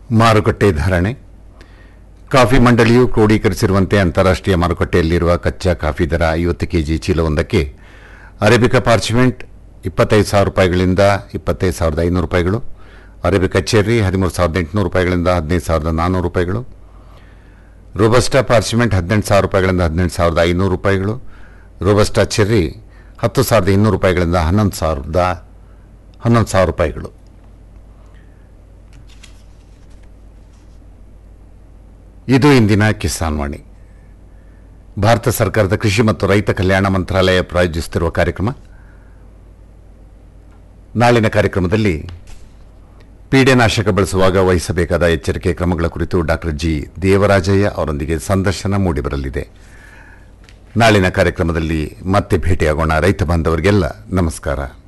ಮಾರುಕಟ್ಟೆ ಧಾರಣೆ ಕಾಫಿ ಮಂಡಳಿಯು ಕ್ರೋಢೀಕರಿಸಿರುವಂತೆ ಅಂತಾರಾಷ್ಟ್ರೀಯ ಮಾರುಕಟ್ಟೆಯಲ್ಲಿರುವ ಕಚ್ಚಾ ಕಾಫಿ ದರ ಐವತ್ತು ಕೆಜಿ ಚೀಲವೊಂದಕ್ಕೆ ಅರೇಬಿಕಾ ಪಾರ್ಚ್ಮೆಂಟ್ ಇಪ್ಪತ್ತೈದು ಸಾವಿರ ರೂಪಾಯಿಗಳಿಂದ ಇಪ್ಪತ್ತೈದು ಸಾವಿರದ ಐನೂರು ರೂಪಾಯಿಗಳು ಅರೇಬಿಕಾ ಚೆರ್ರಿ ಹದಿಮೂರು ಸಾವಿರದ ಎಂಟುನೂರು ರೂಪಾಯಿಗಳಿಂದ ಹದಿನೈದು ಸಾವಿರದ ನಾನ್ನೂರು ರೂಪಾಯಿಗಳು ರೋಬಸ್ಟಾ ಪಾರ್ಚ್ಮೆಂಟ್ ಹದಿನೆಂಟು ಸಾವಿರ ರೂಪಾಯಿಗಳಿಂದ ಹದಿನೆಂಟು ಸಾವಿರದ ಐನೂರು ರೂಪಾಯಿಗಳು ರೋಬಸ್ಟಾ ಚೆರ್ರಿ ಹತ್ತು ಸಾವಿರದ ಇನ್ನೂರು ರೂಪಾಯಿಗಳಿಂದ ಹನ್ನೊಂದು ಸಾವಿರದ ಹನ್ನೊಂದು ಸಾವಿರ ರೂಪಾಯಿಗಳು ಇದು ಇಂದಿನ ಕಿಸಾನ್ ವಾಣಿ ಭಾರತ ಸರ್ಕಾರದ ಕೃಷಿ ಮತ್ತು ರೈತ ಕಲ್ಯಾಣ ಮಂತ್ರಾಲಯ ಪ್ರಾಯೋಜಿಸುತ್ತಿರುವ ಕಾರ್ಯಕ್ರಮ ನಾಳಿನ ಕಾರ್ಯಕ್ರಮದಲ್ಲಿ ಪೀಡೆನಾಶಕ ಬಳಸುವಾಗ ವಹಿಸಬೇಕಾದ ಎಚ್ಚರಿಕೆ ಕ್ರಮಗಳ ಕುರಿತು ಡಾಕ್ಟರ್ ಜಿ ದೇವರಾಜಯ್ಯ ಅವರೊಂದಿಗೆ ಸಂದರ್ಶನ ಮೂಡಿಬರಲಿದೆ ನಾಳಿನ ಕಾರ್ಯಕ್ರಮದಲ್ಲಿ ಮತ್ತೆ ಭೇಟಿಯಾಗೋಣ ರೈತ ಬಾಂಧವರಿಗೆಲ್ಲ ನಮಸ್ಕಾರ